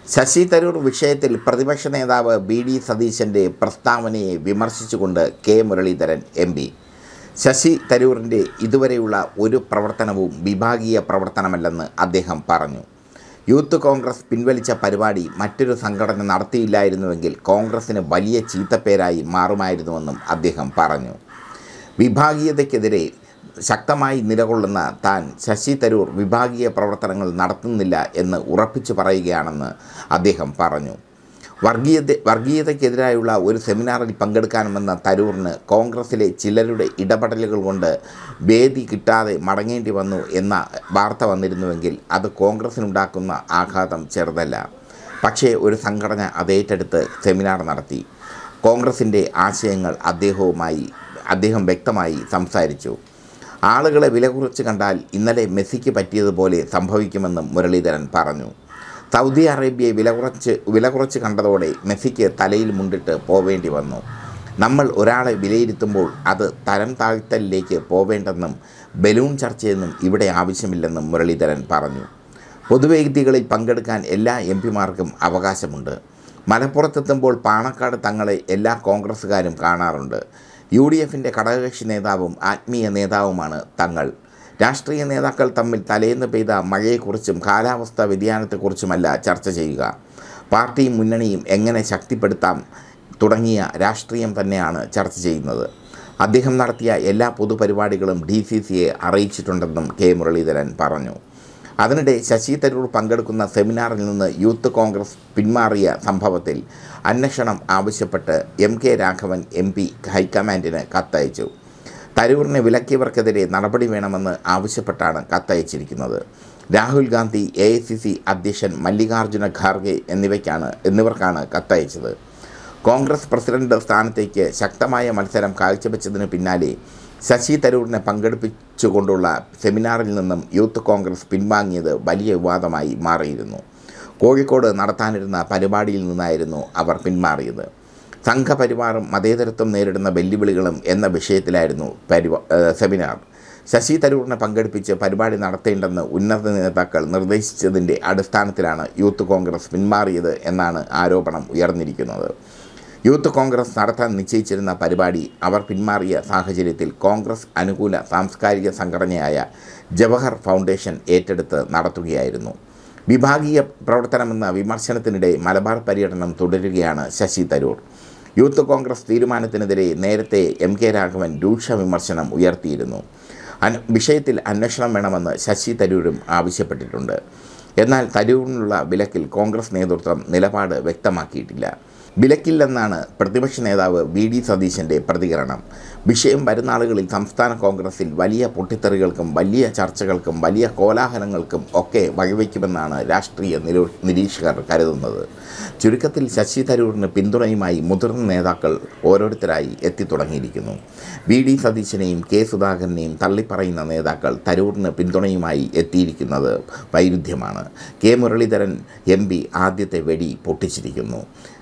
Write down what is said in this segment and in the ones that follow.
ശശി തരൂർ വിഷയത്തിൽ പ്രതിപക്ഷ നേതാവ് ബി ഡി സതീശൻ്റെ പ്രസ്താവനയെ വിമർശിച്ചുകൊണ്ട് K Muraleedharan M P Shashi തരൂരിൻ്റെ ഇതുവരെയുള്ള ഒരു പ്രവർത്തനവും വിഭാഗീയ പ്രവർത്തനമല്ലെന്ന് അദ്ദേഹം പറഞ്ഞു യൂത്ത് കോൺഗ്രസ് പിൻവലിച്ച പരിപാടി മറ്റൊരു സംഘടന നടത്തിയില്ലായിരുന്നുവെങ്കിൽ കോൺഗ്രസിന് വലിയ ചീത്തപ്പേരായി മാറുമായിരുന്നുവെന്നും അദ്ദേഹം പറഞ്ഞു വിഭാഗീയതയ്ക്കെതിരെ ശക്തമായി നിലകൊള്ളുന്ന താൻ ശശി തരൂർ വിഭാഗീയ പ്രവർത്തനങ്ങൾ നടത്തുന്നില്ല എന്ന് ഉറപ്പിച്ചു പറയുകയാണെന്ന് അദ്ദേഹം പറഞ്ഞു വർഗീയത വർഗീയതയ്ക്കെതിരായുള്ള ഒരു സെമിനാറിൽ പങ്കെടുക്കാനുമെന്ന തരൂറിന് കോൺഗ്രസിലെ ചിലരുടെ ഇടപെടലുകൾ കൊണ്ട് വേദി കിട്ടാതെ മടങ്ങേണ്ടി വന്നു എന്ന വാർത്ത വന്നിരുന്നുവെങ്കിൽ അത് കോൺഗ്രസിനുണ്ടാക്കുന്ന ആഘാതം ചെറുതല്ല പക്ഷേ ഒരു സംഘടന അത് ഏറ്റെടുത്ത് സെമിനാർ നടത്തി കോൺഗ്രസിൻ്റെ ആശയങ്ങൾ അദ്ദേഹവുമായി അദ്ദേഹം വ്യക്തമായി സംസാരിച്ചു ആളുകളെ വില കുറച്ച് കണ്ടാൽ ഇന്നലെ മെസ്സിക്ക് പറ്റിയതുപോലെ സംഭവിക്കുമെന്നും മുരളീധരൻ പറഞ്ഞു സൗദി അറേബ്യയെ വില കുറച്ച് വില കുറച്ച് കണ്ടതോടെ മെസ്സിക്ക് തലയിൽ മുണ്ടിട്ട് പോവേണ്ടി വന്നു നമ്മൾ ഒരാളെ വിലയിരുത്തുമ്പോൾ അത് തരം താഴ്ത്തലിലേക്ക് പോവേണ്ടെന്നും ബലൂൺ ചർച്ചയൊന്നും ഇവിടെ ആവശ്യമില്ലെന്നും മുരളീധരൻ പറഞ്ഞു പൊതുവേദികളിൽ പങ്കെടുക്കാൻ എല്ലാ എം പിമാർക്കും അവകാശമുണ്ട് മലപ്പുറത്തെത്തുമ്പോൾ പാണക്കാട് തങ്ങളെ എല്ലാ കോൺഗ്രസ്സുകാരും കാണാറുണ്ട് യു ഡി എഫിൻ്റെ ഘടകകക്ഷി നേതാവും ആത്മീയ നേതാവുമാണ് തങ്ങൾ രാഷ്ട്രീയ നേതാക്കൾ തമ്മിൽ തലേന്ന് പെയ്ത മഴയെക്കുറിച്ചും കാലാവസ്ഥാ വ്യതിയാനത്തെക്കുറിച്ചുമല്ല ചർച്ച ചെയ്യുക പാർട്ടിയും മുന്നണിയും എങ്ങനെ ശക്തിപ്പെടുത്താം തുടങ്ങിയ രാഷ്ട്രീയം തന്നെയാണ് ചർച്ച ചെയ്യുന്നത് അദ്ദേഹം നടത്തിയ എല്ലാ പൊതുപരിപാടികളും ഡി സി സിയെ അറിയിച്ചിട്ടുണ്ടെന്നും കെ മുരളീധരൻ പറഞ്ഞു അതിനിടെ ശശി തരൂർ പങ്കെടുക്കുന്ന സെമിനാറിൽ നിന്ന് യൂത്ത് കോൺഗ്രസ് പിന്മാറിയ സംഭവത്തിൽ അന്വേഷണം ആവശ്യപ്പെട്ട് M K Raghavan M P ഹൈക്കമാൻഡിന് കത്തയച്ചു തരൂറിനെ വിലക്കിയവർക്കെതിരെ നടപടി വേണമെന്ന് ആവശ്യപ്പെട്ടാണ് കത്തയച്ചിരിക്കുന്നത് Rahul Gandhi A I C C അധ്യക്ഷൻ മല്ലികാർജ്ജുന ഖാർഗെ എന്നിവയ്ക്കാണ് എന്നിവർക്കാണ് കത്തയച്ചത് കോൺഗ്രസ് പ്രസിഡന്റ് സ്ഥാനത്തേക്ക് ശക്തമായ മത്സരം കാഴ്ചവെച്ചതിന് പിന്നാലെ ശശി തരൂരിനെ പങ്കെടുപ്പിച്ചുകൊണ്ടുള്ള സെമിനാറിൽ നിന്നും യൂത്ത് കോൺഗ്രസ് പിൻവാങ്ങിയത് വലിയ വിവാദമായി മാറിയിരുന്നു കോഴിക്കോട് നടത്താനിരുന്ന പരിപാടിയിൽ നിന്നായിരുന്നു അവർ പിന്മാറിയത് സംഘപരിവാറും മതേതരത്വം നേരിടുന്ന വെല്ലുവിളികളും എന്ന വിഷയത്തിലായിരുന്നു പരിപാ സെമിനാർ ശശി തരൂരിനെ പങ്കെടുപ്പിച്ച് പരിപാടി നടത്തേണ്ടെന്ന് ഉന്നത നേതാക്കൾ നിർദ്ദേശിച്ചതിൻ്റെ അടിസ്ഥാനത്തിലാണ് യൂത്ത് കോൺഗ്രസ് പിന്മാറിയത് എന്നാണ് ആരോപണം ഉയർന്നിരിക്കുന്നത് യൂത്ത് കോൺഗ്രസ് നടത്താൻ നിശ്ചയിച്ചിരുന്ന പരിപാടി അവർ പിന്മാറിയ സാഹചര്യത്തിൽ കോൺഗ്രസ് അനുകൂല സാംസ്കാരിക സംഘടനയായ ജവഹർ ഫൗണ്ടേഷൻ ഏറ്റെടുത്ത് നടത്തുകയായിരുന്നു വിഭാഗീയ പ്രവർത്തനമെന്ന വിമർശനത്തിനിടെ മലബാർ പര്യടനം തുടരുകയാണ് ശശി തരൂർ യൂത്ത് കോൺഗ്രസ് തീരുമാനത്തിനെതിരെ നേരത്തെ എം കെ രാഘവൻ രൂക്ഷ വിമർശനം ഉയർത്തിയിരുന്നു അൻ വിഷയത്തിൽ അന്വേഷണം വേണമെന്ന് ശശി തരൂരും ആവശ്യപ്പെട്ടിട്ടുണ്ട് എന്നാൽ തരൂരിനുള്ള വിലക്കിൽ കോൺഗ്രസ് നേതൃത്വം നിലപാട് വ്യക്തമാക്കിയിട്ടില്ല വിലക്കില്ലെന്നാണ് പ്രതിപക്ഷ നേതാവ് വി ഡി സതീശൻ്റെ പ്രതികരണം വിഷയം വരുന്ന ആളുകളിൽ സംസ്ഥാന കോൺഗ്രസിൽ വലിയ പൊട്ടിത്തെറികൾക്കും വലിയ ചർച്ചകൾക്കും വലിയ കോലാഹലങ്ങൾക്കും ഒക്കെ വഴിവെക്കുമെന്നാണ് രാഷ്ട്രീയ നിരൂ നിരീക്ഷകർ കരുതുന്നത് ചുരുക്കത്തിൽ ശശി തരൂരിന് പിന്തുണയുമായി മുതിർന്ന നേതാക്കൾ ഓരോരുത്തരായി എത്തിത്തുടങ്ങിയിരിക്കുന്നു വി ഡി സതീശനെയും കെ സുധാകരനെയും തള്ളിപ്പറയുന്ന നേതാക്കൾ തരൂരിന് പിന്തുണയുമായി എത്തിയിരിക്കുന്നത് വൈരുദ്ധ്യമാണ് കെ മുരളീധരൻ എം പി ആദ്യത്തെ വെടി പൊട്ടിച്ചിരിക്കുന്നു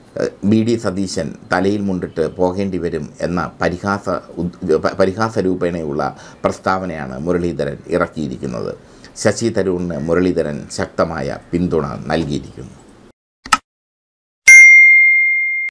ബി ഡി സതീശൻ തലയിൽ മുണ്ടിട്ട് പോകേണ്ടി വരും എന്ന പരിഹാസ ഉദ്- പരിഹാസ രൂപേണയുള്ള പ്രസ്താവനയാണ് മുരളീധരൻ ഇറക്കിയിരിക്കുന്നത് ശശി തരൂറിന് മുരളീധരൻ ശക്തമായ പിന്തുണ നൽകിയിരിക്കുന്നു